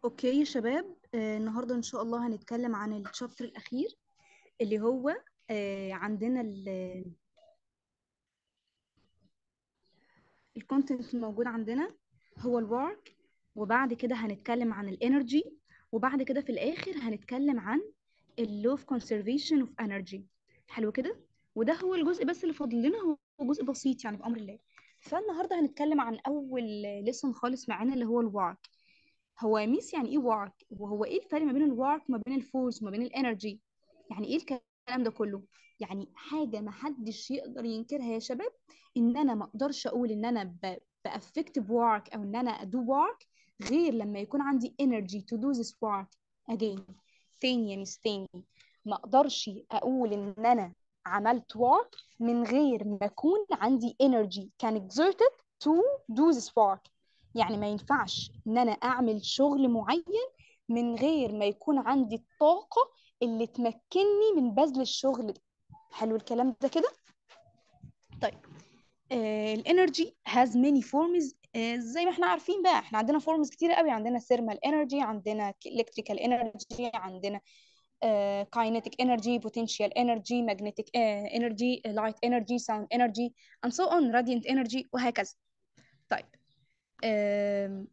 اوكي يا شباب آه النهارده ان شاء الله هنتكلم عن الشابتر الاخير اللي هو آه عندنا الكونتنت الموجود عندنا هو الورك وبعد كده هنتكلم عن الانرجي وبعد كده في الاخر هنتكلم عن اللو اوف كونسرفيشن اوف انرجي حلو كده وده هو الجزء بس اللي فاضل لنا هو جزء بسيط يعني بامر الله فالنهارده هنتكلم عن اول ليسون خالص معانا اللي هو الورك هو يا ميس يعني ايه وارك وهو ايه الفرق ما بين الوارك وما بين الفورس وما بين الانرجي يعني ايه الكلام ده كله يعني حاجه ما حدش يقدر ينكرها يا شباب ان انا ما اقدرش اقول ان انا بافكتيف وارك او ان انا ادو وارك غير لما يكون عندي energy to do this work again تاني يا ميس تاني ما اقدرش اقول ان انا عملت work من غير ما يكون عندي energy can exerted to do this work يعني ما ينفعش ان انا اعمل شغل معين من غير ما يكون عندي الطاقة اللي تمكنني من بذل الشغل ده حلو الكلام ده كده طيب الانرجي هاز many forms آه زي ما احنا عارفين بقى احنا عندنا فورمز كتير قوي عندنا thermal energy عندنا electrical energy عندنا uh, kinetic energy potential energy magnetic uh, energy light energy sound energy and so on radiant energy وهكذا طيب uh,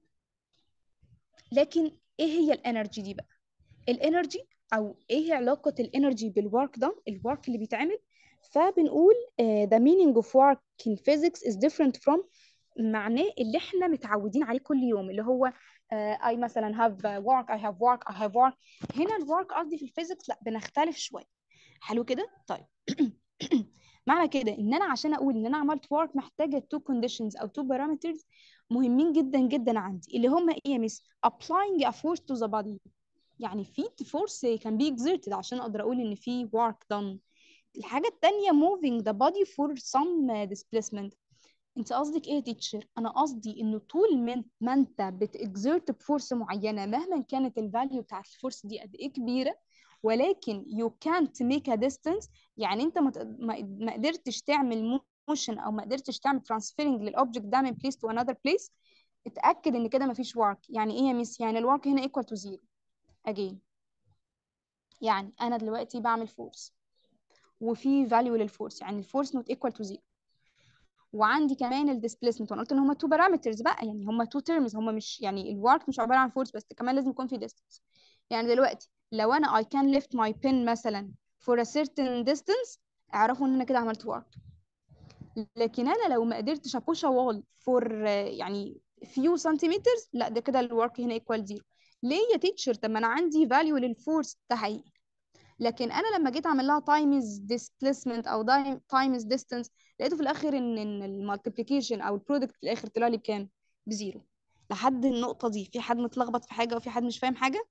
لكن ايه هي الانرجي دي بقى الانرجي او ايه علاقه الانرجي بالورك ده الورك اللي بيتعمل فبنقول uh, the meaning of work in physics is different from معناه اللي احنا متعودين عليه كل يوم اللي هو uh, I مثلا have work I have work I have work هنا الورك قصدي في الفيزيكس لا بنختلف شويه حلو كده طيب معنى كده ان انا عشان اقول ان انا عملت work محتاجه two conditions او two parameters مهمين جدا جدا عندي اللي هم ايه يا مس applying a force to the body يعني في force can be exerted عشان اقدر اقول ان في work done الحاجه الثانيه moving the body for some displacement انت قصدك ايه يا تيتشر انا قصدي انه طول ما انت بتكزرت بفورس معينه مهما كانت الفاليو بتاعت الفورس دي قد ايه كبيره ولكن you can't make a distance يعني انت ما ما قدرتش تعمل موشن او ما قدرتش تعمل ترانسفيرنج للاوبجكت ده من بليس تو انذر بليس اتاكد ان كده ما فيش ورك يعني ايه يا ميس يعني الورك هنا equal to zero again يعني انا دلوقتي بعمل فورس وفي فاليو للفورس يعني الفورس نوت equal to zero وعندي كمان الديسبيسمنت وانا قلت ان هم تو بارامترز بقى يعني هم تو تيرمز هم مش يعني الورك مش عباره عن فورس بس كمان لازم يكون في ديستنس يعني دلوقتي لو انا I can lift my pin مثلا for a certain distance اعرفوا ان انا كده عملت work لكن انا لو ما قدرتش ابوش وول for يعني few centimeters لا ده كده الورك هنا equal zero ليه يا تيتشر طب ما انا عندي value للفورس ده حقيقي لكن انا لما جيت اعمل لها تايمز ديسبيسمنت او تايمز ديستانس لقيته في الاخر ان ان المالتيبليكيشن او البرودكت في الاخر طلع لي بكام بزيرو لحد النقطه دي في حد متلخبط في حاجه وفي حد مش فاهم حاجه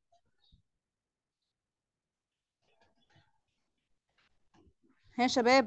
ها يا شباب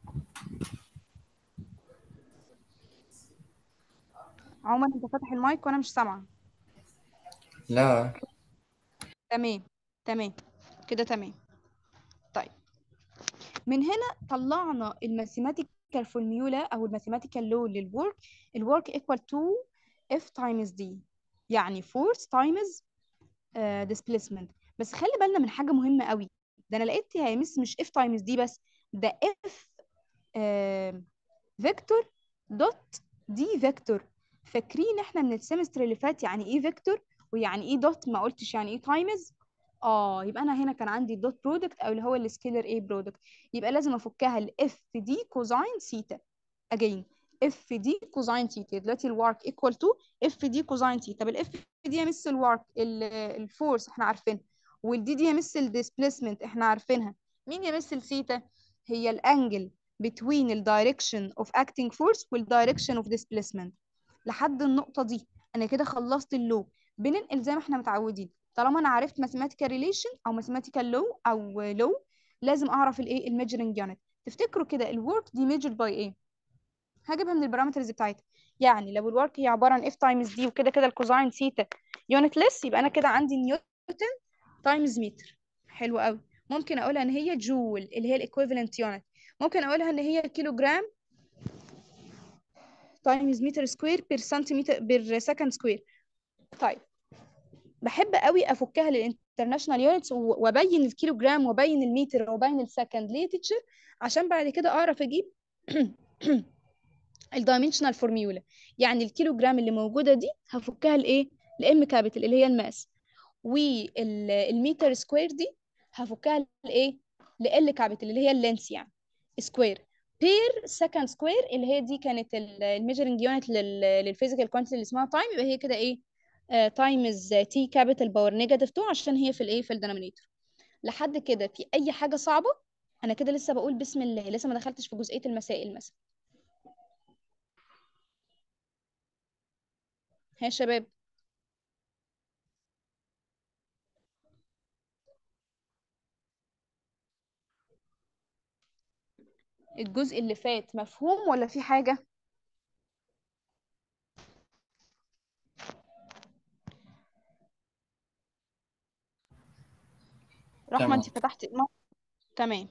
عمر انت فاتح المايك وانا مش سامعه لا تمام تمام كده تمام طيب من هنا طلعنا الماثيماتيكال فورميولا او الماثيماتيكال لو للورك الورك equal to F times D يعني force times uh, displacement بس خلي بالنا من حاجة مهمة قوي ده انا لقيت يا مس مش F times D بس ده F uh, فيكتور دوت D فيكتور فاكرين احنا من السمستر اللي فات يعني ايه فيكتور ويعني ايه دوت ما قلتش يعني ايه تايمز اه يبقى انا هنا كان عندي الدوت برودكت او اللي هو السكيلر اي برودكت يبقى لازم افكها لاف دي كوزاين سيتا اجين اف دي كوزاين سيتا دلوقتي الورك ايكوال تو اف دي كوزاين سيتا طب الاف دي يمس الورك الفورس احنا عارفينها والدي دي يمس الديسبيسمنت احنا عارفينها مين يمس السيتا هي الانجل between الدايركشن اوف acting force والدايركشن اوف displacement لحد النقطة دي أنا كده خلصت اللو بننقل زي ما احنا متعودين طالما أنا عرفت mathematical relation أو mathematical law أو law لازم أعرف الإيه الميجرنج يونت تفتكروا كده الورك دي measured by إيه؟ هجيبها من البارامترز بتاعتها يعني لو الورك هي عبارة عن F تايمز دي وكده كده الكوزاين سيتا يونت ليس يبقى أنا كده عندي نيوتن تايمز متر حلو قوي ممكن أقولها إن هي جول اللي هي الإيكويفالنت يونت ممكن أقولها إن هي كيلو جرام تايمز متر سكوير بير سنتيمتر بير سكند سكوير طيب بحب قوي افكها للانترناشونال يونتس وابين الكيلو جرام وابين المتر وابين السكند ليه تيتشر عشان بعد كده اعرف اجيب الدايمنشنال فورميولا يعني الكيلو جرام اللي موجوده دي هفكها لايه لام كابيتال اللي هي الماس والمتر سكوير دي هفكها لايه لال كابيتال اللي هي اللينس يعني سكوير بير سكند سكوير اللي هي دي كانت الميجرنج يونت للفيزيكال كوانتيتي اللي اسمها تايم يبقى هي كده ايه تايمز تي كابيتال باور نيجاتيف 2 عشان هي في الايه في الدينومينيتور لحد كده في اي حاجه صعبه انا كده لسه بقول بسم الله لسه ما دخلتش في جزئيه المسائل مثلا ها يا شباب الجزء اللي فات مفهوم ولا في حاجه رحمه تمام انت فتحت ما- تمام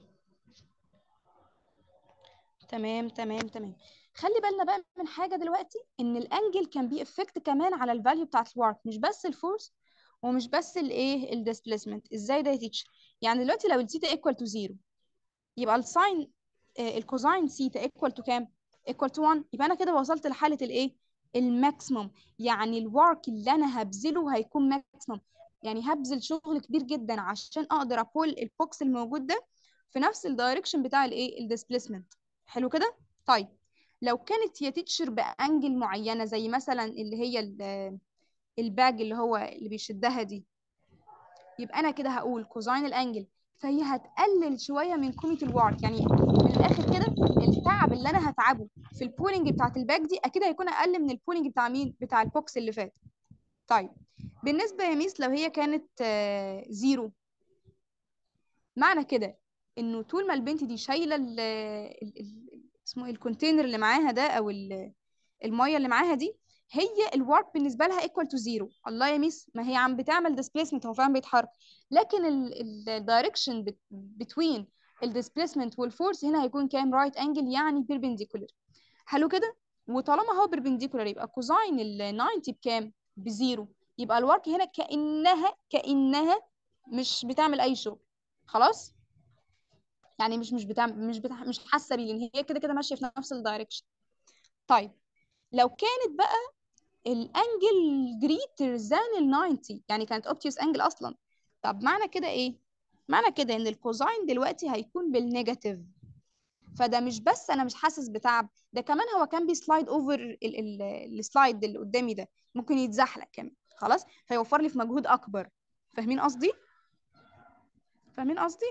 تمام تمام تمام خلي بالنا بقى من حاجه دلوقتي ان الانجل كان بي افكت كمان على الفاليو بتاعت الورك مش بس الفورس ومش بس الايه الديسبيسمنت ازاي ده يا تيتشر يعني دلوقتي لو الثيتا ايكوال تو 0 يبقى الساين آه، الكوزاين سيتا ايكوال تو كام ايكوال تو 1 يبقى انا كده وصلت لحاله الايه الماكسيمم يعني الورك اللي انا هبذله هيكون ماكسيمم يعني هبذل شغل كبير جدا عشان اقدر ابول البوكس الموجود ده في نفس الدايركشن بتاع الايه الديسبيسمنت حلو كده طيب لو كانت هي تتشر بانجل معينه زي مثلا اللي هي ال- الباج اللي هو اللي بيشدها دي يبقى انا كده هقول كوزاين الانجل فهي هتقلل شويه من قيمه الورك يعني من الاخر كده التعب اللي انا هتعبه في البولينج بتاعت الباك دي اكيد هيكون اقل من البولينج بتاع مين بتاع البوكس اللي فات طيب بالنسبه يا ميس لو هي كانت آه، زيرو معنى كده انه طول ما البنت دي شايله ال ال- ال- اسمه ايه الكونتينر اللي معاها ده او ال- الميه اللي معاها دي هي الورك بالنسبه لها ايكوال تو زيرو الله يا ميس ما هي عم بتعمل ديسبيسمنت هو فعلا بيتحرك لكن الدايركشن بتوين الديسبيسمنت والفورس هنا هيكون كام رايت انجل يعني بيربنديكولار حلو كده وطالما هو بيربنديكولار يبقى كوزاين ال 90 بكام بزيرو يبقى الورك هنا كانها كانها مش بتعمل اي شغل خلاص يعني مش مش بتعمل مش بتع... مش حاسه بيه لان هي كده كده ماشيه في نفس الدايركشن طيب لو كانت بقى الانجل جريتر ذان ال 90 يعني كانت اوبتيوس انجل اصلا طب معنى كده ايه معنى كده ان الكوزاين دلوقتي هيكون بالنيجاتيف فده مش بس انا مش حاسس بتعب ده كمان هو كان بيسلايد اوفر السلايد اللي قدامي ده ممكن يتزحلق كمان خلاص فيوفر لي في مجهود اكبر فاهمين قصدي فاهمين قصدي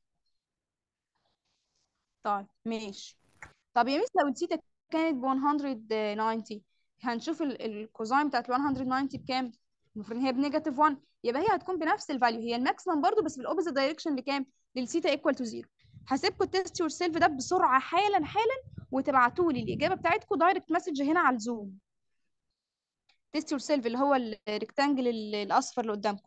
طيب ماشي طب يا ميس لو الثيتا كانت ب 190 هنشوف ال- الكوزاين بتاعت 190 بكام المفروض ان هي بنيجاتيف 1 يبقى هي هتكون بنفس الفاليو هي الماكسيمم برضو بس بالاوبوزيت دايركشن لكام للثيتا ايكوال تو 0 هسيبكم تيست يور سيلف ده بسرعه حالا حالا وتبعتوا لي الاجابه بتاعتكم دايركت مسج هنا على الزوم تيست يور سيلف اللي هو الريكتانجل الاصفر اللي قدامكم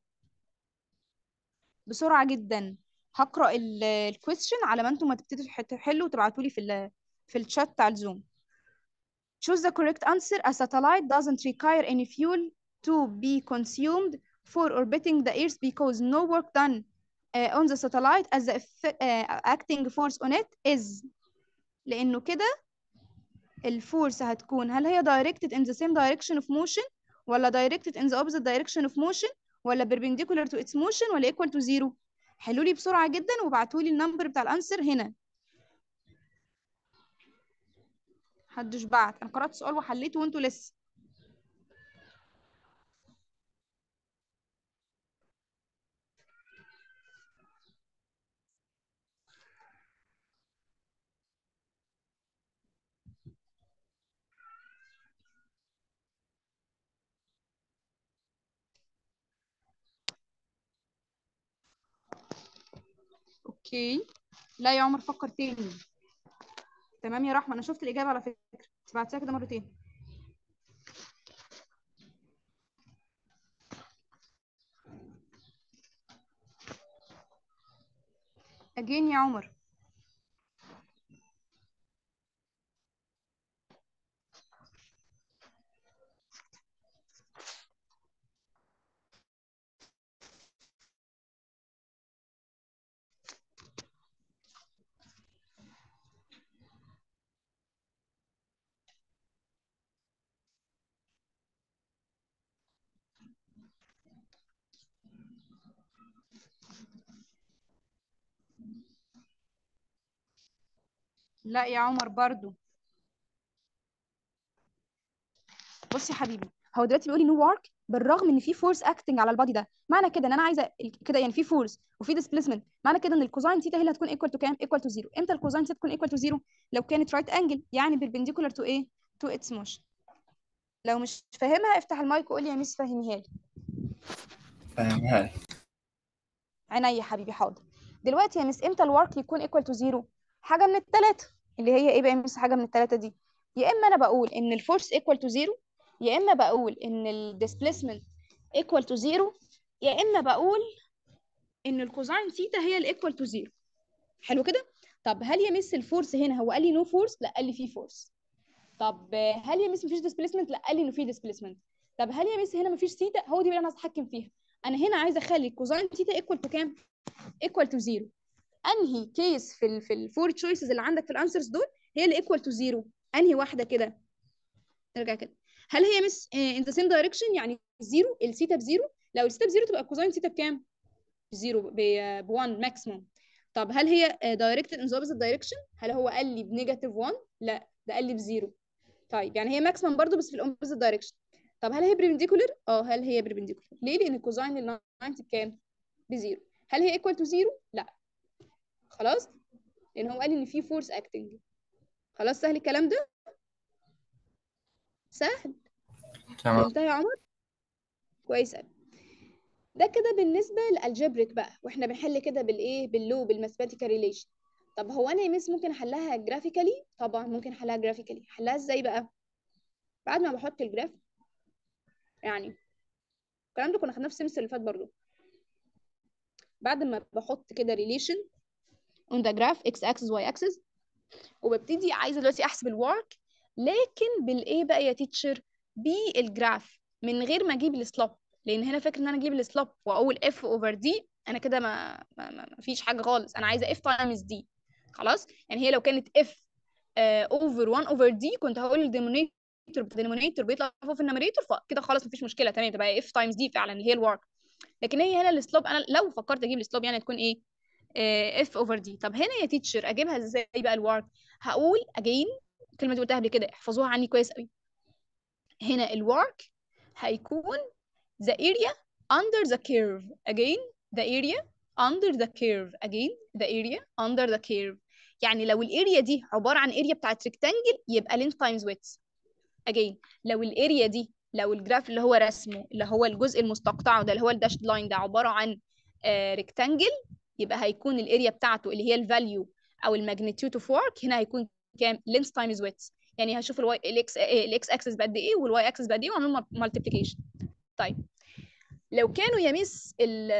بسرعه جدا هقرا الكويستشن على ما انتم ما تبتدوا تحلوا وتبعتوا لي في ال في الشات بتاع الزوم Choose the correct answer. A satellite doesn't require any fuel to be consumed for orbiting the Earth because no work done uh, on the satellite as the effe- uh, acting force on it is لأنه كده الفورس هتكون هل هي directed in the same direction of motion ولا directed in the opposite direction of motion ولا perpendicular to its motion ولا equal to zero حلوا لي بسرعة جدا وابعتوا لي النمبر بتاع الانسر هنا محدش بعت انا قرأت سؤال وحليته وانتوا لسه اوكي لا يا عمر فكر تاني تمام يا رحمة انا شفت الإجابة على فكرة بس بعتها كده مرتين اجين يا عمر لا يا عمر برضو بص يا حبيبي هو دلوقتي بيقول لي نو ورك بالرغم ان في فورس اكتنج على البادي ده معنى كده ان انا عايزه ال- كده يعني في فورس وفي ديسبيسمنت معنى كده ان الكوزاين ثيتا هي اللي هتكون ايكوال تو كام ايكوال تو زيرو امتى الكوزاين ثيتا تكون ايكوال تو زيرو لو كانت رايت انجل يعني بيربنديكولار تو ايه تو اتس موشن لو مش فاهمها افتح المايك وقول لي يا ميس فهميها لي فاهمها لي عينيا يا حبيبي حاضر دلوقتي يا مس امتى الورك يكون ايكوال تو زيرو حاجه من الثلاثه اللي هي ايه بقى يا مس حاجه من الثلاثه دي يا اما انا بقول ان الفورس ايكوال تو زيرو يا اما بقول ان الديسبيسمنت ايكوال تو زيرو يا اما بقول ان الكوزاين ثيتا هي الايكوال تو زيرو حلو كده طب هل يا مس الفورس هنا هو قال لي نو فورس لا قال لي في فورس طب هل يا مس مفيش ديسبيسمنت لا قال لي انه في ديسبيسمنت طب هل يا مس هنا مفيش ثيتا هو دي بقى انا عايزه اتحكم فيها انا هنا عايزه اخلي الكوزاين ثيتا ايكوال تو كام ايكوال تو زيرو انهي كيس في ال في الفور تشويسز اللي عندك في الانسرز دول هي اللي ايكوال تو زيرو انهي واحده كده نرجع كده هل هي مس ان ذا سيم دايركشن يعني زيرو الثيتا بزيرو لو الثيتا بزيرو تبقى الكوزاين ثيتا بكام بزيرو ب 1 ماكسيموم طب هل هي دايركتد ان ذا اوبوزيت دايركشن هل هو قال لي بنيجاتيف 1 لا ده قال لي بزيرو طيب يعني هي ماكسيموم برضو بس في الاوبوزيت دايركشن طب هل هي بريبنديكولر اه هل هي بريبنديكولر ليه لان الكوزاين ال 90 بكام بزيرو هل هي ايكوال تو زيرو لا خلاص لان هو قال ان في فورس اكتنج خلاص سهل الكلام ده سهل تمام فهمتها يا عمر كويس قوي ده كده بالنسبه للالجبريك بقى واحنا بنحل كده بالايه باللو بالماثيماتيكال ريليشن طب هو انا يا ميس ممكن احلها جرافيكالي طبعا ممكن احلها جرافيكالي احلها ازاي بقى بعد ما بحط الجراف يعني الكلام ده كنا خدناه في السمستر اللي فات برضو بعد ما بحط كده ريليشن on the graph x axis y axis وببتدي عايزه دلوقتي احسب الورك لكن بالايه بقى يا تيتشر بالجراف من غير ما اجيب السلوب لان هنا فكره ان انا اجيب السلوب واقول اف اوفر دي انا كده ما ما, ما ما فيش حاجه خالص انا عايزه اف تايمز دي خلاص يعني هي لو كانت اف اوفر 1 اوفر دي كنت هقول الدينومينيتور الدينومينيتور بيطلع فوق في النوميريتور فكده خلاص مفيش مشكله تمام تبقى اف تايمز دي فعلا اللي هي الورك لكن هي هنا السلوب انا لو فكرت اجيب السلوب يعني تكون ايه اف اوفر دي طب هنا يا تيتشر اجيبها ازاي بقى الورك هقول اجين الكلمه دي قلتها قبل كده احفظوها عني كويس قوي هنا الورك هيكون the area under the curve again the area under the curve again the area under the curve يعني لو الاريا دي عباره عن اريا بتاعت ريكتانجل يبقى length times width again لو الاريا دي لو الجراف اللي هو رسمه اللي هو الجزء المستقطع ده اللي هو الداشد لاين ده عباره عن ريكتانجل يبقى هيكون الاريا بتاعته اللي هي الفاليو او الماجنتيود اوف ورك هنا هيكون كام length times width يعني هشوف الواي الاكس الاكس اكسس بقد ايه والواي اكسس بقد ايه واعمل مالتيبليكيشن طيب لو كانوا يا ميس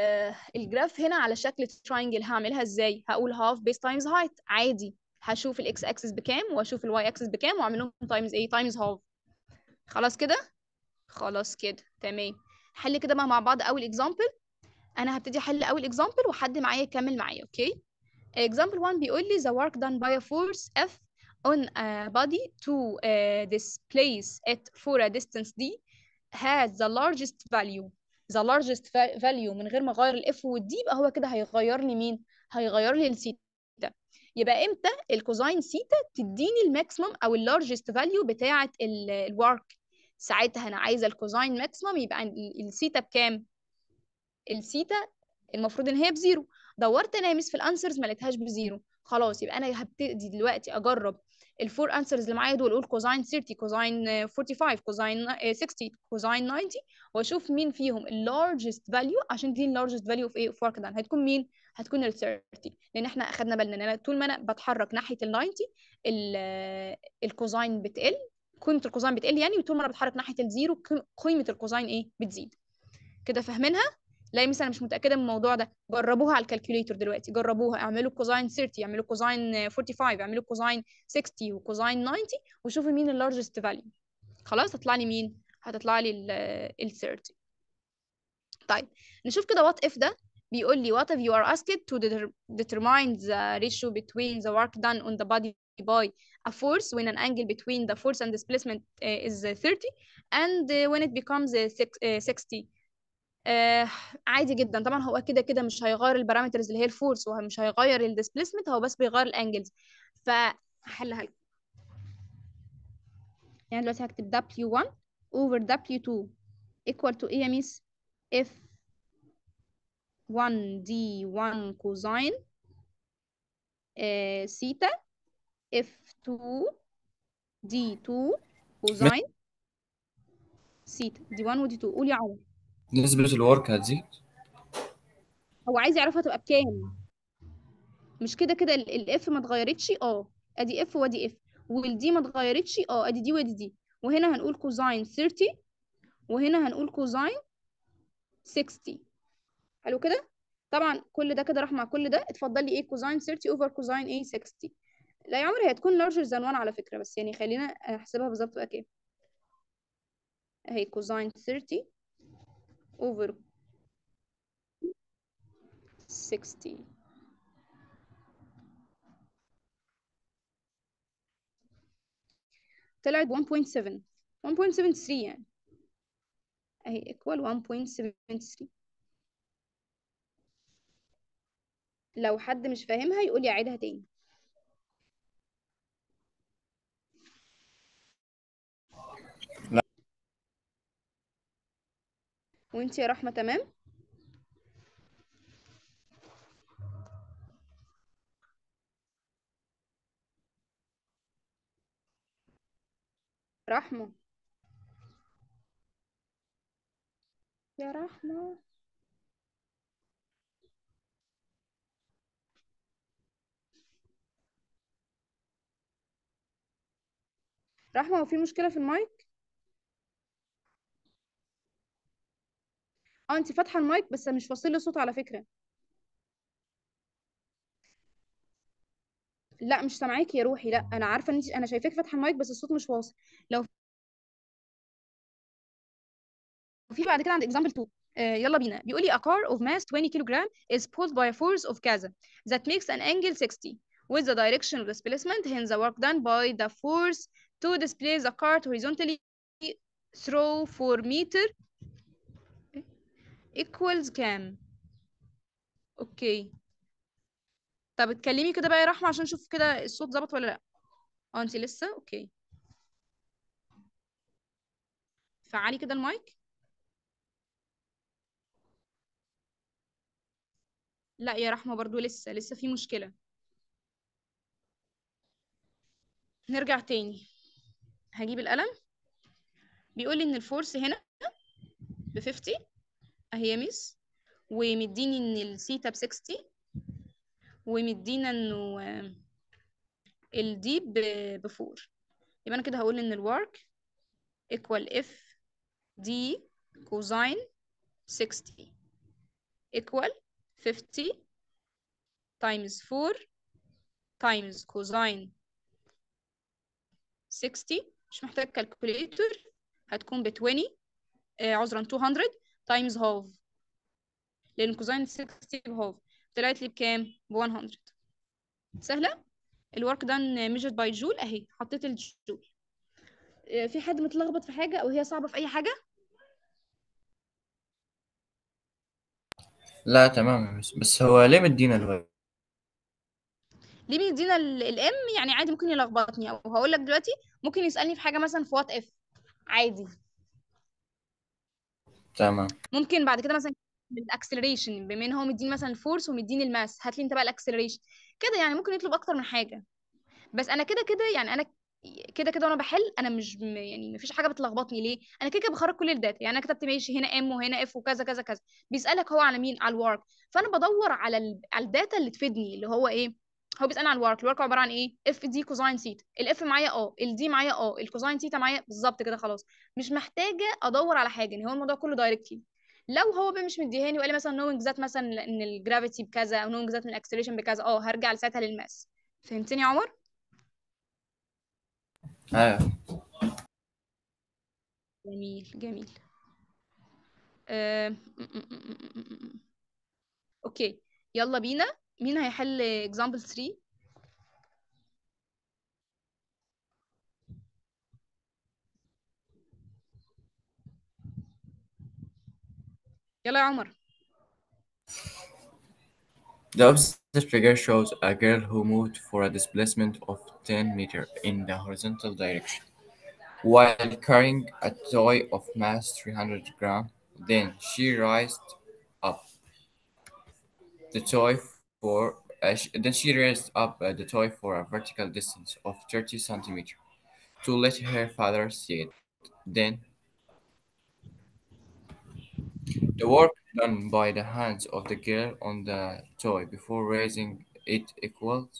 الجراف هنا على شكل تراينجل هعملها ازاي هقول هاف بيس تايمز هايت عادي هشوف الاكس اكسس بكام واشوف الواي اكسس بكام واعمل لهم تايمز ايه تايمز هاف خلاص كده خلاص كده تمام حل كده بقى مع بعض اول اكزامبل انا هبتدي احل اول اكزامبل وحد معايا يكمل معايا اوكي example 1 بيقول لي the work done by a force F on a body to uh, displace it for a distance d has the largest value the largest value من غير ما اغير الاف والدي يبقى هو كده هيغير لي مين هيغير لي السيتا يبقى امتى الكوزاين سيتا تديني الماكسيمم او اللارجست فاليو بتاعه الورك ساعتها انا عايزه الكوزاين ماكسيمم يبقى السيتا بكام السيتا المفروض ان هي بزيرو دورت انا يا مس في الانسرز ما لقيتهاش بزيرو خلاص يبقى انا هبتدي دلوقتي اجرب الفور انسرز اللي معايا دول اقول كوزاين 30 كوزاين 45 كوزاين 60 كوزاين 90 واشوف مين فيهم اللارجست فاليو عشان دي اللارجست فاليو في ايه في ورك دان هتكون مين هتكون ال 30 لان احنا اخدنا بالنا ان انا طول ما انا بتحرك ناحيه ال 90 الكوزاين بتقل قيمه الكوزاين بتقل يعني وطول ما انا بتحرك ناحيه الزيرو قيمه الكوزاين ايه بتزيد كده فاهمينها لا مثلا مش متاكده من الموضوع ده جربوها على الكالكوليتر دلوقتي جربوها اعملوا كوزاين 30 ااعملوا كوزاين 45 اعملوا كوزاين 60 وكوزاين 90 وشوفوا مين اللارجست فاليو خلاص هتطلع لي مين هتطلع لي ال 30 طيب نشوف كده وات اف ده بيقول لي what if you are asked to determine the ratio between the work done on the body by a force when an angle between the force and displacement uh, is 30 and uh, when it becomes uh, 60 آه عادي جدا طبعا هو كده كده مش هيغير البارامترز اللي هي الفورس ومش هيغير الديسبيسمنت هو بس بيغير الانجلز ف هحلها لكم يعني دلوقتي هكتب W1 over W2 equal to ايه يا ميس F 1 D1 كوزين آه سيتا F2 D2 كوزين سيتا D1 و D2 قول يا عمر نسبة الورك هتزيد هو عايز يعرفها تبقى بكام مش كده كده الاف ما اتغيرتش اه ادي اف وادي اف والدي ما اتغيرتش اه ادي دي وادي دي وهنا هنقول كوزين 30 وهنا هنقول كوزين 60 حلو كده طبعا كل ده كده راح مع كل ده اتفضل لي ايه كوزين 30 اوفر كوزين ايه 60 لا يا عمر هي هتكون larger than 1 على فكرة بس يعني خلينا احسبها بالظبط بقى كام اهي كوزين 30 اوفر 60 طلعت 1.7 1.73 يعني اهي equal 1.73 لو حد مش فاهمها يقول لي اعيدها تاني لا. وانت يا رحمة تمام رحمة يا رحمة رحمة هو في مشكلة في المايك اه انت فاتحة المايك بس مش واصل لي صوت على فكرة لا مش سامعاكي يا روحي لا انا عارفة ان انت انا شايفاك فاتحة المايك بس الصوت مش واصل لو في بعد كده عند example 2 آه يلا بينا بيقول لي a car of mass 20 kg is pulled by a force of كذا that makes an angle 60 with the direction of displacement hence the work done by the force to displace the cart horizontally through 4 meter equals كام اوكي طب اتكلمي كده بقى يا رحمة عشان نشوف كده الصوت ظبط ولا لا اه انت لسه اوكي فعلي كده المايك لا يا رحمة برضو لسه لسه في مشكلة نرجع تاني هجيب القلم بيقول لي ان الفورس هنا ب 50 اهي يا ميس ومديني ان الثيتا ب 60 ومدينا انه الدي ب 4 يبقى انا كده هقول ان الورك equal اف دي كوزين 60 equal 50 times 4 times كوزين 60 مش محتاج كالكوليتر هتكون ب 20 آه عذرا 200 times half لان كوزين 60 بهاف طلعت لي بكام ب 100 سهله الورك دان ميجرد باي جول اهي حطيت الجول آه في حد متلخبط في حاجه او هي صعبه في اي حاجه لا تمام بس, بس هو ليه مدينا الواي ليه بيدينا الام يعني عادي ممكن يلخبطني او هقول لك دلوقتي ممكن يسالني في حاجه مثلا في وات اف عادي تمام ممكن بعد كده مثلا الاكسلريشن بما ان هو مديني مثلا الفورس ومديني الماس هات لي انت بقى الاكسلريشن كده يعني ممكن يطلب اكتر من حاجه بس انا كده كده يعني انا كده كده وانا بحل انا مش م- يعني مفيش حاجه بتلخبطني ليه انا كده كده بخرج كل الداتا يعني انا كتبت ماشي هنا ام وهنا اف وكذا كذا كذا بيسالك هو على مين على الورك فانا بدور على ال... على الداتا اللي تفيدني اللي هو ايه هو بيسالني على الورك الورك عباره عن ايه اف دي كوزاين سيتا الاف معايا اه الدي معايا اه الكوزاين سيتا معايا بالظبط كده خلاص مش محتاجه ادور على حاجه ان هو الموضوع كله دايركتلي لو هو بقى مش مديهاني وقال لي مثلا نوينج ذات مثلا ان الجرافيتي بكذا او نوينج ذات ان الاكسلريشن بكذا اه هرجع لساعتها للماس فهمتني يا عمر ايوه جميل جميل آه... م- م- م- م- م- م. اوكي يلا بينا مين هيحل example 3 يلا يا عمر The opposite figure shows a girl who moved for a displacement of 10 meter in the horizontal direction while carrying a toy of mass 300 gram. Then she raised up the toy for uh, sh- then she raised up uh, the toy for a vertical distance of 30 centimeter to let her father see it. Then the work done by the hands of the girl on the toy before raising it equals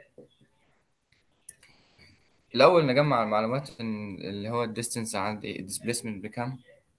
الأول نجمع المعلومات إن اللي هو الديستنس عندي الديسبيسمنت بكام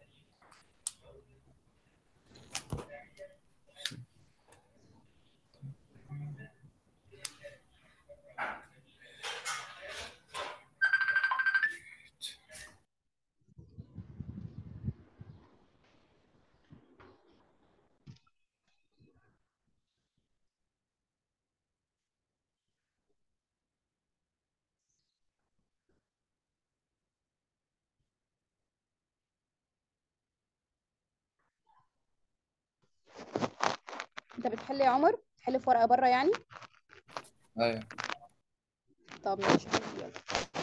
انت بتحل يا عمر تحل في ورقه بره يعني أيوة طب ماشي يلا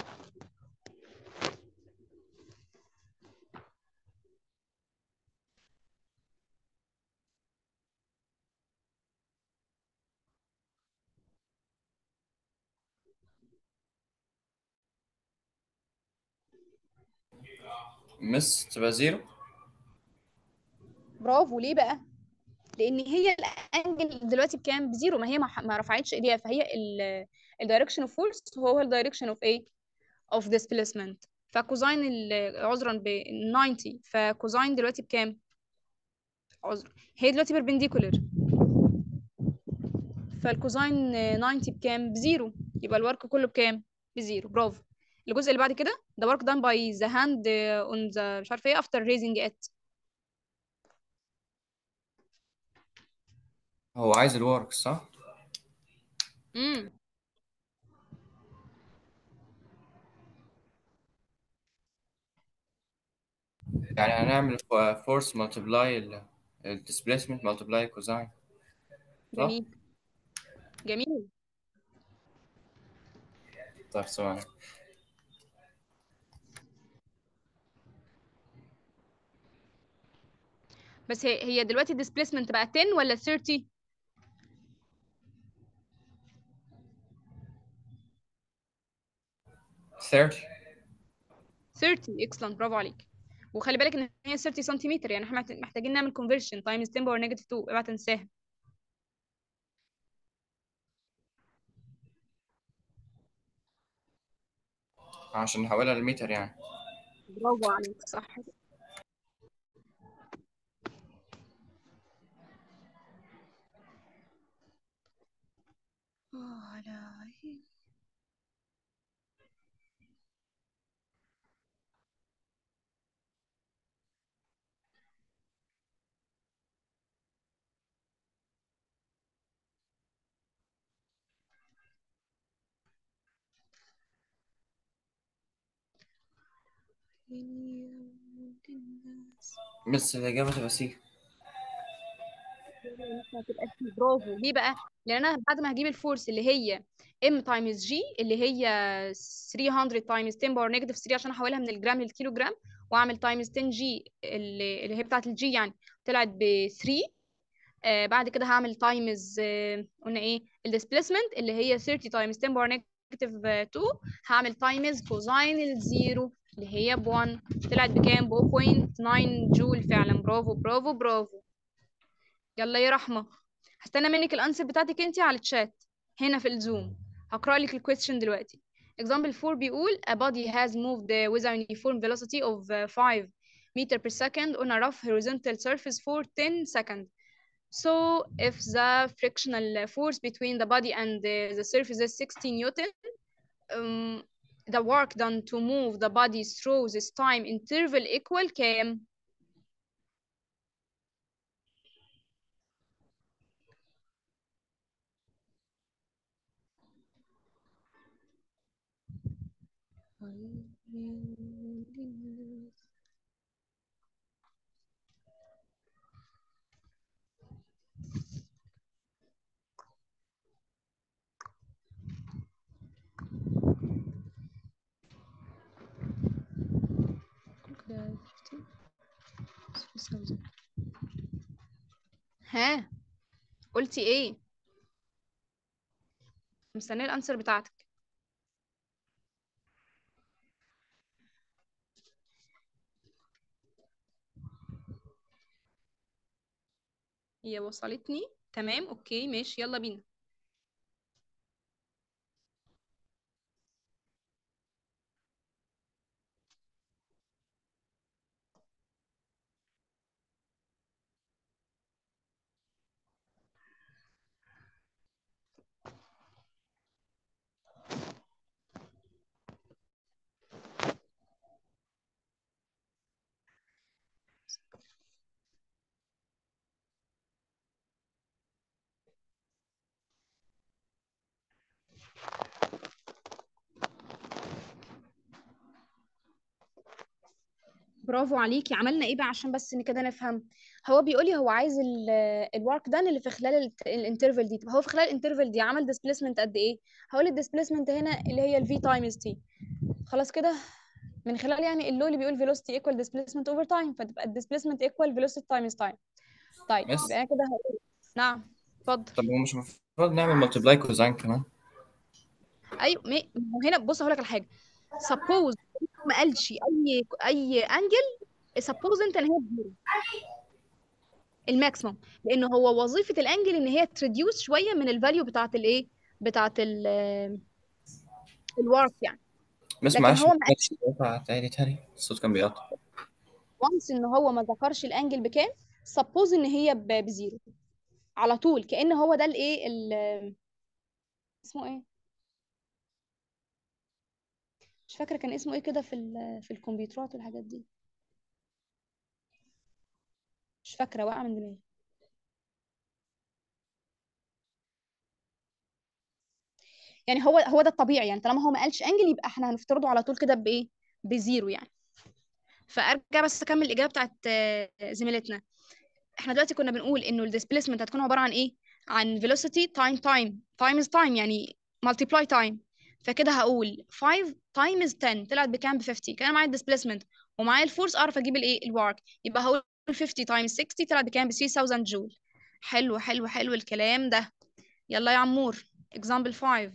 مس تبقى زيرو برافو ليه بقى لان هي الانجل دلوقتي بكام بزيرو ما هي ما, ح- ما رفعتش ايديها فهي الدايركشن اوف فورس هو الدايركشن اوف ايه اوف ديسبيسمنت فكوزاين ال- عذرا ب 90 فكوزاين دلوقتي بكام عذرا هي دلوقتي بيربنديكولر فالكوزاين 90 بكام بزيرو يبقى الورك كله بكام بزيرو برافو الجزء اللي بعد كده ده work done by the hand uh, on the مش عارفه ايه after raising it هو عايز الورك صح؟ امم يعني هنعمل فورس ملتبلاي الديسبيسمنت ملتبلاي كوزاين صح؟ جميل جميل طيب ثواني بس هي هي دلوقتي displacement بقى 10 ولا 30 30 30 excellent برافو عليك وخلي بالك ان هي 30 سنتيمتر يعني احنا محت- محتاجين نعمل conversion times 10 باور نيجاتيف 2 اوعى تنساها عشان نحولها للمتر يعني برافو عليك صح آه، لا. بس الإجابة تبقى سي هتبقى سي برافو ليه بقى؟ لان انا بعد ما هجيب الفورس اللي هي ام تايمز جي اللي هي 300 تايمز 10 باور نيجاتيف 3 عشان احولها من الجرام للكيلو جرام واعمل تايمز 10 جي اللي, اللي هي بتاعت الجي يعني طلعت ب 3 آه بعد كده هعمل تايمز آه قلنا ايه الديسبيسمنت اللي هي 30 تايمز 10 باور نيجاتيف 2 هعمل تايمز كوزاين الزيرو اللي هي ب 1 طلعت بكام؟ ب 0.9 جول فعلا برافو برافو برافو يلا يا رحمة هستنى منك الانسر بتاعتك انت على الشات هنا في الزوم هقرأ لك الكويستشن دلوقتي example 4 بيقول a body has moved uh, with a uniform velocity of uh, 5 meter per second on a rough horizontal surface for 10 seconds so if the frictional force between the body and uh, the surface is 60 newton um, the work done to move the body through this time interval equal كام ها قلتي ايه مستنيه الانسر بتاعتك هي وصلتني تمام اوكي ماشي يلا بينا برافو عليكي عملنا ايه بقى عشان بس ان كده نفهم هو بيقول لي هو عايز الورك دان اللي في خلال الانترفال دي طب هو في خلال الانترفال دي عمل ديسبيسمنت قد ايه هقول الديسبيسمنت هنا اللي هي الفي تايمز تي خلاص كده من خلال يعني اللو اللي بيقول velocity equal displacement over time فتبقى displacement equal velocity times time طيب بس يبقى انا كده هقول نعم اتفضل طب هو مش المفروض نعمل ملتبلاي كوزين كمان ايوه مي- ما هو هنا بص هقول لك على حاجه suppose ما قالش اي اي انجل suppose انت ان هي بزيرو الماكسيمم لان هو وظيفه الانجل ان هي تريديوس شويه من الفاليو بتاعت الايه بتاعت ال الورك يعني بس لكن معلش هو ما معلش ينفع تاني تاني الصوت كان بيقطع وانس ان هو ما ذكرش الانجل بكام suppose ان هي ب- بزيرو على طول كأن هو ده الايه ال- اسمه ايه مش فاكره كان اسمه ايه كده في ال- في الكمبيوترات والحاجات دي مش فاكره واقعه من دماغي يعني هو هو ده الطبيعي يعني طالما هو ما قالش انجل يبقى احنا هنفترضه على طول كده بايه بزيرو يعني فارجع بس اكمل الاجابه بتاعت آه، زميلتنا احنا دلوقتي كنا بنقول انه الديسبيسمنت هتكون عباره عن ايه عن velocity time time time is time يعني multiply time فكده هقول 5 times 10 طلعت بكام ب 50 كان معايا الديسبيسمنت ومعايا الفورس اعرف اجيب الايه الورك يبقى هقول 50 times 60 طلعت بكام ب 3000 جول حلو حلو حلو الكلام ده يلا يا عمور example 5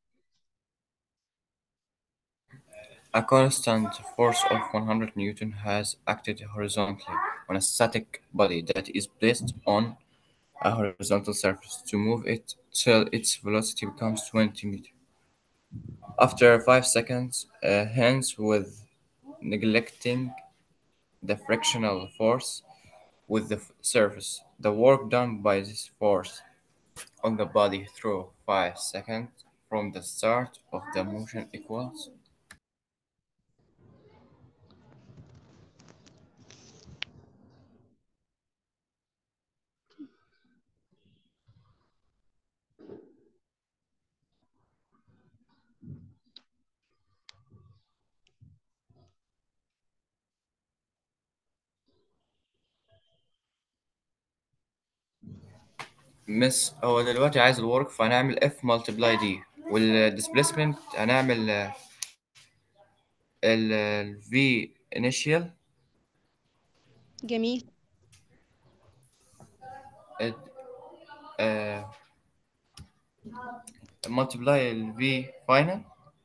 A constant force of 100 Newton has acted horizontally on a static body that is placed on a horizontal surface to move it till its velocity becomes 20 meters. After 5 seconds, uh, hence with neglecting the frictional force with the f- surface, the work done by this force on the body through 5 seconds from the start of the motion equals مس هو دلوقتي عايز الورك فهنعمل اف ملتبلاي دي والديسبيسمنت هنعمل ال في انيشال جميل ملتبلاي الفي فاينل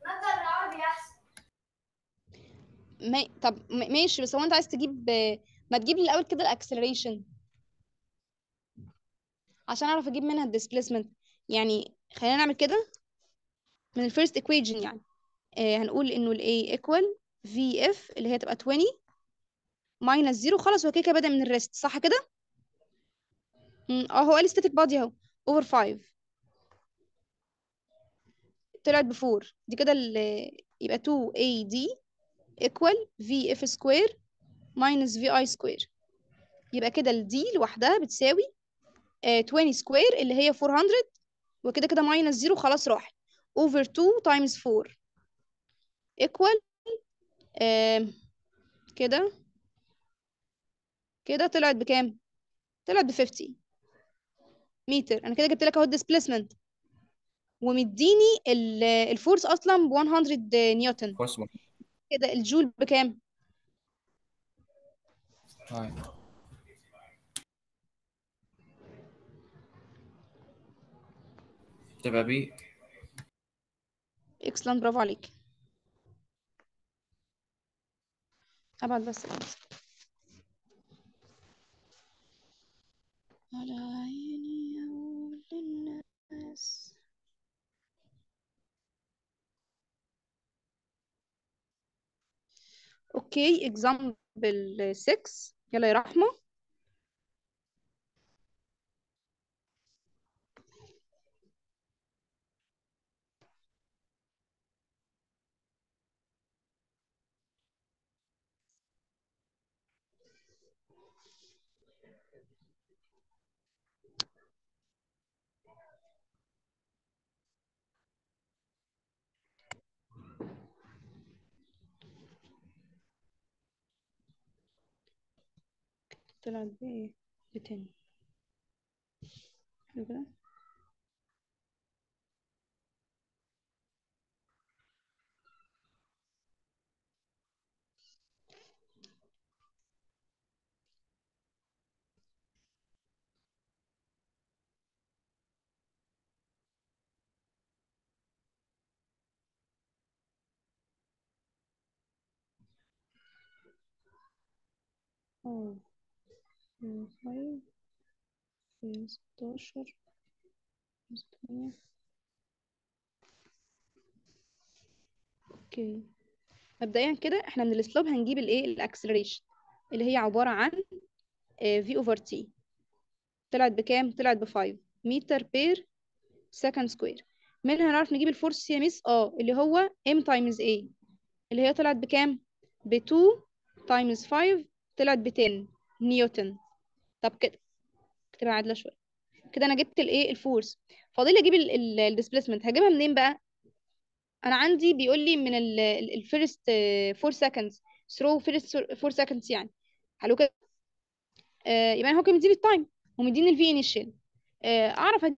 ما... طب م- ماشي بس هو انت عايز تجيب ما تجيب لي الاول كده الاكسلريشن عشان اعرف اجيب منها الديسبيسمنت يعني خلينا نعمل كده من الفيرست equation يعني آه هنقول انه ال A equal VF اللي هي تبقى 20 minus 0 خلاص هو كده كده بدأ من الريست صح كده؟ مم، اه هو قال static body اهو over 5 طلعت ب 4 دي كده ال- يبقى 2AD equal VF square minus VI square يبقى كده ال D لوحدها بتساوي آه 20 square اللي هي 400 وكده كده minus 0 خلاص راحت over 2 times 4 equal آم، كده كده طلعت بكام؟ طلعت ب 50 متر انا كده جبت لك اهو الديسبيسمنت ومديني ال- الفورس اصلا ب 100 نيوتن فورس كده الجول بكام؟ هاي تبقى بي اكسلنت برافو عليك ابعد بس الأنسر. على عيني أقول للناس اوكي اكزامبل 6 يلا يا رحمة طلعت بايه ب 10 حلو كده اه في فايف في ستاشر ستمية اوكي مبدئيا كده احنا من السلوب هنجيب الايه الاكسلريشن اللي هي عبارة عن في اوفر تي طلعت بكام طلعت ب 5 متر بير سكند سكوير منها نعرف نجيب الفورس يا ميس اه اللي هو ام تايمز ايه اللي هي طلعت بكام ب 2 تايمز 5 طلعت ب 10 نيوتن طب كده اكتبها عادله شويه كده انا جبت الايه الفورس فاضل لي اجيب الديسبيسمنت هجيبها منين بقى انا عندي بيقول لي من الفيرست 4 سكندز ثرو فيرست 4 سكندز يعني حلو كده آه يبقى هو كان مديني التايم ومديني الفي انيشال آه اعرف